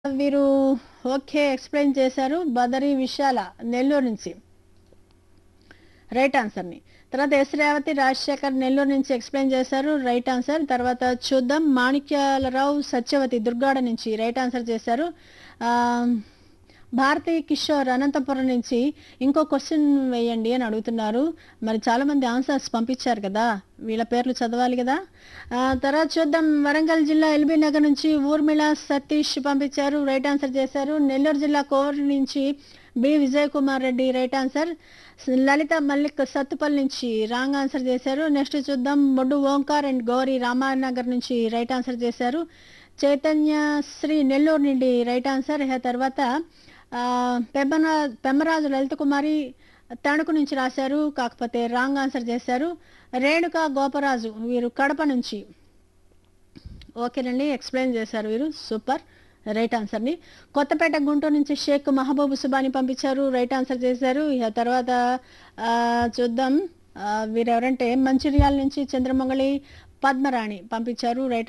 వీరు okay explain చేశారు బదరి విశాల నెల్లూరు నుంచి రైట్ ఆన్సర్ని తర్వాత ఎస్ రేవతి రాజశేఖర్ నెల్లూరు నుంచి ఎక్స్ప్లెయిన్ చేశారు రైట్ ఆన్సర్ తర్వాత చూద్దాం మాణిక్యాలరావు సత్యవతి దుర్గాడ నుంచి రైట్ ఆన్సర్ చేశారు ఆ, భారతీ కిషోర్ అనంతపురం నుంచి ఇంకో క్వశ్చన్ వేయండి అని అడుగుతున్నారు మరి చాలా మంది ఆన్సర్స్ పంపించారు కదా వీళ్ళ పేర్లు చదవాలి కదా ఆ, తర్వాత చూద్దాం వరంగల్ జిల్లా ఎల్బీ నగర్ నుంచి ఊర్మిళ సతీష్ పంపించారు రైట్ ఆన్సర్ చేశారు నెల్లూరు జిల్లా కోవూరు నుంచి B Vijay Kumar Reddy right answer Lalitha Mallik Sathupalli నుంచి రాంగ్ ఆన్సర్ చేశారు నెక్స్ట్ చూద్దాం బొడ్డు ఓంకార్ అండ్ గౌరీ రామానగర్ నుంచి రైట్ ఆన్సర్ చేశారు చైతన్య శ్రీ నెల్లూరు నుండి రైట్ ఆన్సర్ ఇక తర్వాత ఆ, పెమ్మరా పెమ్మరాజు లలిత కుమారి తణుకు నుంచి రాశారు కాకపోతే రాంగ్ ఆన్సర్ చేశారు రేణుక గోపరాజు వీరు కడప నుంచి ఓకేనండి ఎక్స్ప్లెయిన్ చేశారు వీరు సూపర్ రైట్ ఆన్సర్ని కొత్తపేట గుంటూరు నుంచి షేక్ మహబూబ్ సుబాని పంపించారు రైట్ ఆన్సర్ చేశారు ఇక తర్వాత ఆ, చూద్దాం ఆ, వీరెవరంటే మంచిర్యాల నుంచి చంద్రమంగళి పద్మరాణి పంపించారు రైట్